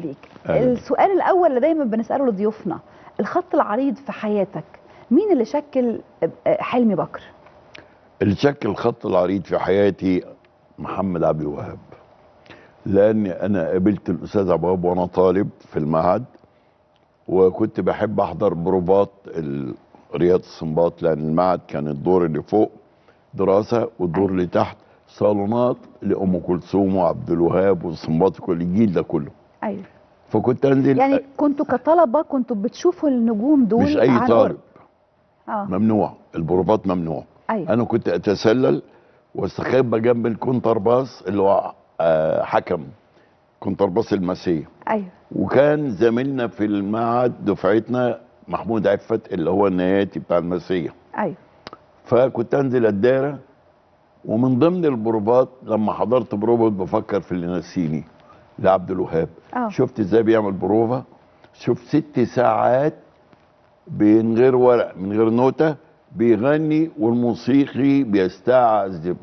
بيك أهلا. السؤال الاول اللي دايما بنساله لضيوفنا الخط العريض في حياتك مين اللي شكل آه، حلمي بكر اللي شكل الخط العريض في حياتي محمد عبد الوهاب لان انا قابلت الاستاذ عبد الوهاب وانا طالب في المعهد وكنت بحب احضر بروفات ال- رياض السنباط لان المعهد كان الدور اللي فوق دراسه والدور اللي تحت صالونات لام كلثوم وعبد الوهاب والسنباط كل الجيل ده كله ايوه فكنت انزل يعني كنتوا كطلبه كنتوا بتشوفوا النجوم دول مش اي عن طالب قرب. اه ممنوع البروفات ممنوع ايوه انا كنت اتسلل واستخبى جنب الكونترباس اللي هو آه، حكم كونترباس المسيه ايوه وكان زميلنا في المعهد دفعتنا محمود عفت اللي هو النياتي بتاع المسيه ايوه فكنت انزل الدايره ومن ضمن البروفات لما حضرت بروفة بفكر في اللي نسيني لعبد الوهاب اه شفت ازاي بيعمل بروفة شوف ست ساعات من غير ورق من غير نوتة بيغني والموسيقي بيستعذب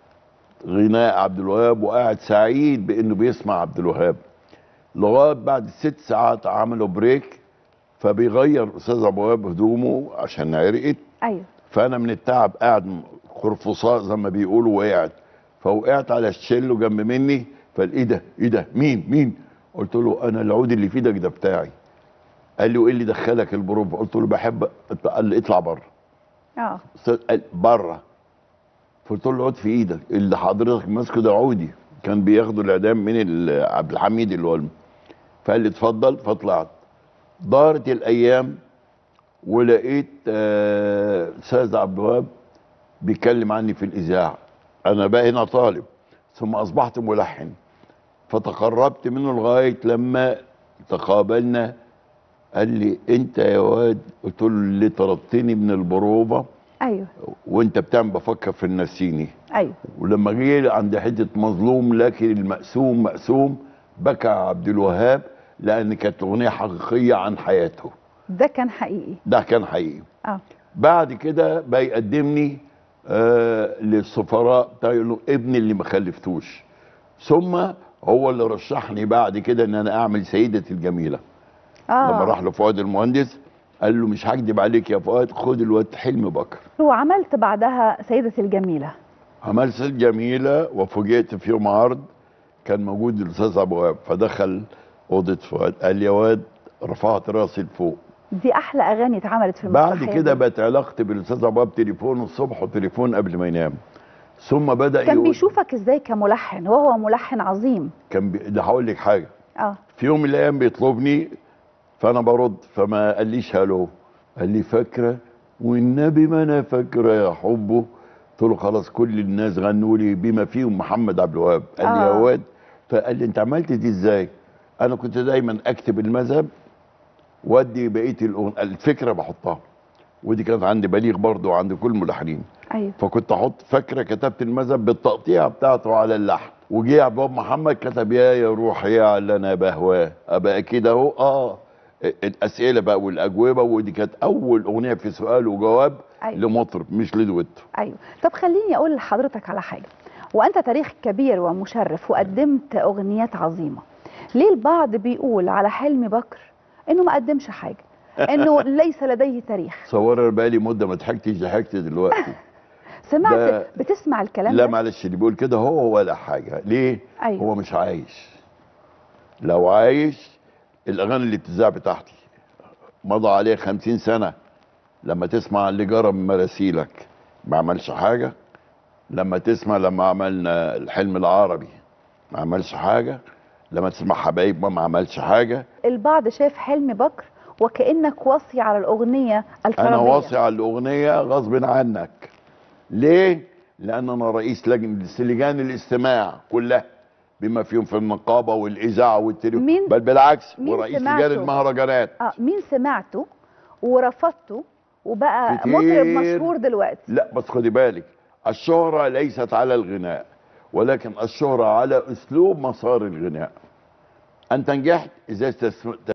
غناء عبد الوهاب وقاعد سعيد بانه بيسمع عبد الوهاب لغايه بعد ست ساعات عملوا بريك فبيغير الاستاذ عبد الوهاب هدومه عشان عرقت ايوه فانا من التعب قاعد خرفصاء زي ما بيقولوا وقعت فوقعت على الشلو جنب مني فقال ايه ده ايه ده مين مين قلت له انا العود اللي في ايدك ده بتاعي قال لي وايه اللي دخلك البروف قلت له بحب قال لي اطلع بره اه قال بره فقلت له العود في ايدك اللي حضرتك ماسكه ده عودي كان بياخدوا الاعدام من ال- عبد الحميد اللي هو الم- فقال لي اتفضل فطلعت دارت الايام ولقيت آه، استاذ عبد الوهاب بيتكلم عني في الاذاعه انا بقى هنا طالب ثم اصبحت ملحن فتقربت منه لغايه لما تقابلنا قال لي انت يا واد قلت له اللي طردتني من البروفه ايوه وانت بتعمل بفكر في النسيني ايوه ولما جه عند حته مظلوم لكن المقسوم مقسوم بكى عبد الوهاب لان كانت اغنيه حقيقيه عن حياته ده كان حقيقي ده كان حقيقي اه بعد كده بقى يقدمني آه للسفراء بتاع يقول له ابني اللي ما خلفتوش ثم هو اللي رشحني بعد كده ان انا اعمل سيدتي الجميله اه لما راح لفؤاد المهندس قال له مش هكدب عليك يا فؤاد خد الواد حلمي بكر وعملت بعدها سيدتي الجميله عملت ست جميله وفوجئت في يوم عرض كان موجود الاستاذ ابو وهاب فدخل اوضه فؤاد قال لي يا واد رفعت راسي لفوق دي احلى اغاني اتعملت في بعد المسرحيه كده دي. بقت علاقتي بالاستاذ ابو وهاب تليفون الصبح وتليفون قبل ما ينام ثم بدا كان يقول بيشوفك ازاي كملحن وهو ملحن عظيم كان بي... ده هقول لك حاجه اه في يوم من الايام بيطلبني فانا برد فما قاليش هلو قال لي فاكره والنبي ما انا فاكره يا حبه قلت له خلاص كل الناس غنوا لي بما فيهم محمد عبد الوهاب قال لي يا آه. واد فقال لي انت عملت دي ازاي انا كنت دايما اكتب المذهب وادي بقيه الأغن- الفكره بحطها ودي كانت عندي بليغ برضه وعند كل الملحنين ايوه فكنت احط فاكره كتبت المذهب بالتقطيع بتاعته على اللحن وجه عبد الوهاب محمد كتب يا يا روحي يا اللي انا بهواه ابقى كده اهو اه الاسئله بقى والاجوبه ودي كانت اول اغنيه في سؤال وجواب أيوة. لمطرب مش لدويتو ايوه طب خليني اقول لحضرتك على حاجه وانت تاريخ كبير ومشرف وقدمت اغنيات عظيمه ليه البعض بيقول على حلمي بكر انه ما قدمش حاجه انه ليس لديه تاريخ صور انا بقالي مده ما ضحكتش ضحكت دلوقتي سمعت ده- بتسمع الكلام لا ده معلش اللي بيقول كده هو ولا حاجه ليه أيوة. هو مش عايش لو عايش الاغاني اللي بتذاع بتاعتي مضى عليه خمسين سنه لما تسمع اللي جرى من مراسيلك ما عملش حاجه لما تسمع لما عملنا الحلم العربي ما عملش حاجه لما تسمع حبايب ما ما عملش حاجه البعض شاف حلمي بكر وكانك وصي على الاغنيه انا الطربيه واصي على الاغنيه غصب عنك ليه لان انا رئيس لجنه لجان الاستماع كلها بما فيهم في النقابه والاذاعه والتلفزيون مين- بل بالعكس مين ورئيس سمعته؟ لجان المهرجانات اه مين سمعته ورفضته وبقى كتير. مطرب مشهور دلوقتي لا بس خدي بالك الشهره ليست على الغناء ولكن الشهره على اسلوب مسار الغناء انت نجحت اذا استثمرت